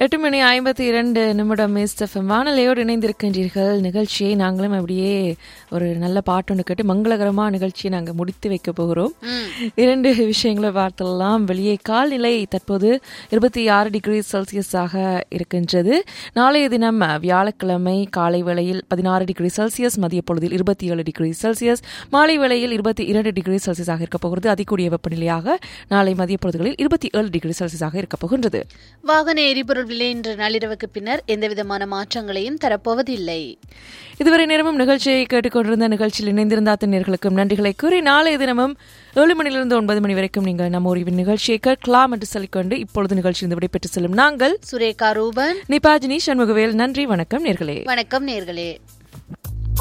எட்டு மணி ஐம்பத்தி இரண்டு நிமிடம் மிஸ்டஃபம் வானலையோடு இணைந்திருக்கின்றீர்கள் நிகழ்ச்சியை நாங்களும் அப்படியே ஒரு நல்ல பாட்டு ஒன்று கேட்டு மங்களகரமான நிகழ்ச்சியை நாங்கள் முடித்து வைக்க போகிறோம் இரண்டு விஷயங்களை பார்த்தலாம் வெளியே கால்நிலை தற்போது இருபத்தி ஆறு டிகிரி செல்சியஸாக இருக்கின்றது நாளைய தினம் வியாழக்கிழமை காலை வேளையில் பதினாறு டிகிரி செல்சியஸ் மதிய பொழுதில் இருபத்தி ஏழு டிகிரி செல்சியஸ் மாலை வேளையில் இருபத்தி இரண்டு டிகிரி செல்சியஸாக இருக்க போகிறது அதிகூடிய வெப்பநிலையாக நாளை மதிய பொழுதுகளில் இருபத்தி ஏழு டிகிரி செல்சியஸாக இருக்க போகின்றது வாகன எரிபொருள் விலை இன்று நள்ளிரவுக்கு பின்னர் எந்தவிதமான மாற்றங்களையும் தரப்போவதில்லை இதுவரை நேரமும் நிகழ்ச்சியை கேட்டுக்கொண்டிருந்த நிகழ்ச்சியில் இணைந்திருந்த அத்தனையர்களுக்கும் நன்றிகளை கூறி நாளைய தினமும் ஏழு மணியிலிருந்து ஒன்பது மணி வரைக்கும் நீங்கள் நம்ம ஒரு நிகழ்ச்சியை கேட்கலாம் என்று சொல்லிக்கொண்டு இப்பொழுது நிகழ்ச்சியிலிருந்து விடைபெற்று செல்லும் நாங்கள் சுரேகா ரூபன் நிபாஜினி சண்முகவேல் நன்றி வணக்கம் நேர்களே வணக்கம் நேர்களே